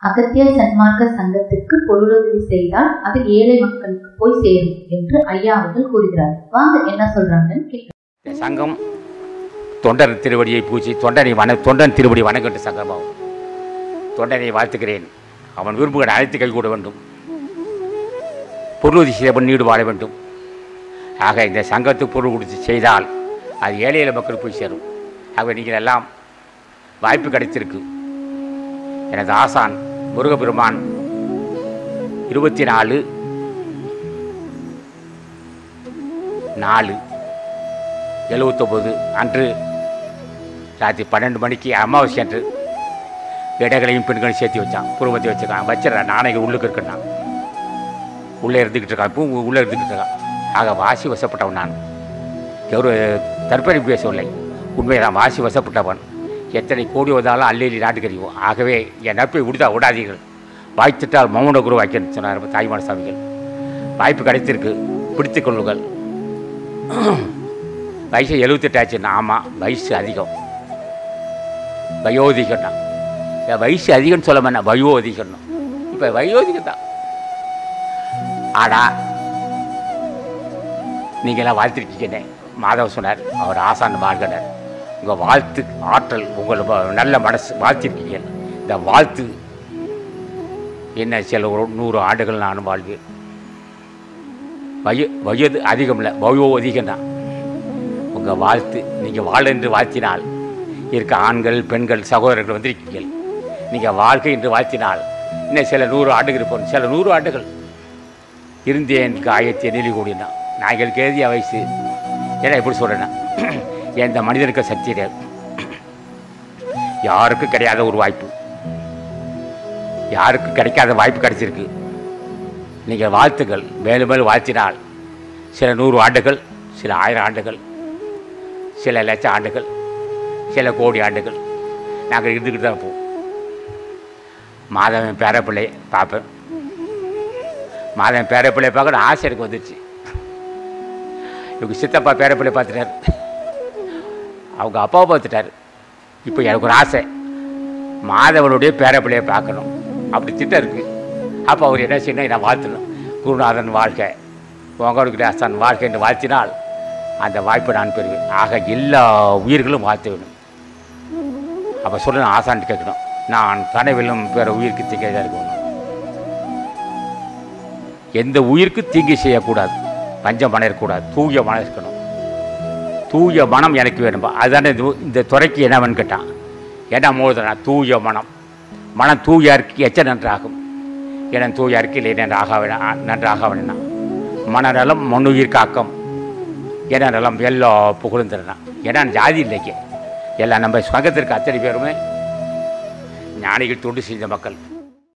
அகத்திய சன்மார்க்க சங்கத்திற்கு பொருளுதவி செய்தால் அது ஏழை மக்களுக்கு போய் சேரும் என்று ஐயா அவர்கள் கூறுகிறார் வாங்க என்ன சொல்றாங்கன்னு கேட்கலாம் இந்த சங்கம் தொண்டர் திருவடியை பூஜை தொண்டனை வண தொண்டன் திருவடி வணங்கிட்டு சங்கமாகும் தொண்டனை வாழ்த்துகிறேன் அவன் விரும்புகிற அனைத்து கைகூட வேண்டும் பொருளுதவி செய்தவன் நீடு வாழ வேண்டும் ஆக இந்த சங்கத்துக்கு பொருள் கொடுத்து செய்தால் அது ஏழை ஏழை மக்களுக்கு போய் சேரும் ஆக நீங்கள் எல்லாம் வாய்ப்பு கிடைத்திருக்கு எனது ஆசான் முருகப்பெருமான் இருபத்தி நாலு நாலு எழுவத்தொம்பது அன்று ராத்திரி பன்னெண்டு மணிக்கு அமாவாசை அன்று இடங்களையும் பெண்களையும் சேர்த்து வச்சான் குடும்பத்தை வச்சுருக்கான் வச்சிடறான் நாளைக்கு உள்ளுக்கு இருக்கேன் உள்ளே இருந்துக்கிட்டு இருக்கான் இப்போ உள்ளே இருந்துக்கிட்டு இருக்கான் ஆக வாசி வசப்பட்டவன் நான் ஒரு தற்பெரி பேசவில்லை உண்மைதான் வாசி வசப்பட்டவன் எத்தனை கோடி வந்தாலும் அள்ளி நாட்டுக்கறிவோம் ஆகவே என் நட்பை விடுதா விடாதீர்கள் வாய்த்திட்டால் மௌன குரு வாய்க்கன்னு சொன்னார் தாய்மான சாமிகள் வாய்ப்பு கிடைத்திருக்கு பிடித்துக் கொள்ளுங்கள் வயசு எழுபத்தெட்டு ஆச்சுன்னா ஆமாம் வயசு அதிகம் வயோதிகம்னா என் வயசு அதிகம்னு சொல்ல மாட்டேன் வயோதிகம்னு இப்போ வயோதிகம் தான் ஆனால் நீங்களாம் வாழ்த்திருக்கீங்கன்னே மாதவ சொன்னார் அவர் ஆசான் வாழ்கிறார் உங்கள் வாழ்த்து ஆற்றல் உங்கள் வ- நல்ல மனசு வாழ்த்திருக்கீங்க இந்த வாழ்த்து என்ன சில ஒரு நூறு ஆண்டுகள் நானும் வாழ்வேன் வய வயது அதிகம் இல்லை வயோ அதிகம் தான் உங்கள் வாழ்த்து நீங்கள் வாழ என்று வாழ்த்தினால் இருக்க ஆண்கள் பெண்கள் சகோதரர்கள் வந்திருக்கீங்கள் நீங்கள் வாழ்க்கை என்று வாழ்த்தினால் இன்னும் சில நூறு ஆண்டுகள் இருப்போம் சில நூறு ஆண்டுகள் இருந்தேன் காயத்தை நெலி கூடினா நாய்களுக்கு எழுதிய வயசு ஏன்னா எப்படி சொல்கிறேன்னா எந்த மனிதனுக்கு சக்தி கிடையாது யாருக்கும் கிடையாத ஒரு வாய்ப்பு யாருக்கும் கிடைக்காத வாய்ப்பு கிடைச்சிருக்கு நீங்கள் வாழ்த்துக்கள் மேலும் மேலும் வாழ்த்தினால் சில நூறு ஆண்டுகள் சில ஆயிரம் ஆண்டுகள் சில லட்சம் ஆண்டுகள் சில கோடி ஆண்டுகள் நாங்கள் இருந்துக்கிட்டு தான் இருப்போம் மாதவன் பேரப்பிள்ளை பார்ப்பேன் மாதவன் பேரப்பிள்ளை பார்க்கணும் ஆசை எனக்கு வந்துருச்சு இவங்க சித்தப்பா பேரப்பிள்ளை பார்த்துட்டார் அவங்க அப்பாவை பார்த்துட்டார் இப்போ எனக்கு ஒரு ஆசை மாதவனுடைய பேரப்பிள்ளையை பார்க்கணும் அப்படி திட்டம் இருக்குது அப்போ அவர் என்ன செய்யணும் நான் வாழ்த்தணும் குருநாதன் வாழ்க்கை உங்களுடைய ஆசான் வாழ்க்கை என்று வாழ்த்தினால் அந்த வாய்ப்பை நான் பெறுவேன் ஆக எல்லா உயிர்களும் வாழ்த்த வேணும் அப்போ சொல்ல நான் ஆசான் கேட்கணும் நான் கனவிலும் பிற உயிருக்கு தீங்காக இருக்கணும் எந்த உயிருக்கு தீங்கு செய்யக்கூடாது பஞ்சம் மனம் இருக்கக்கூடாது தூய மனம் இருக்கணும் தூய மனம் எனக்கு வேணும்பா அதுதானே இது- இந்த துறைக்கு என்னவன் கேட்டான் என்ன மூழ்தனா தூய மனம் மனம் தூய இருக்கு எச்ச நன்றாகும் என தூய இருக்கு இல்லை நன்றாக வேணா- நன்றாக வேணா மனநலம் மண்ணுயிர் காக்கம் என நலம் எல்லா புகழும் தரணும் ஏன்னா ஜாதி இல்லைங்க எல்லாம் நம்ம சங்கத்திற்கு அத்தனை பேருமே ஞானிகள் தொண்டு செஞ்ச மக்கள்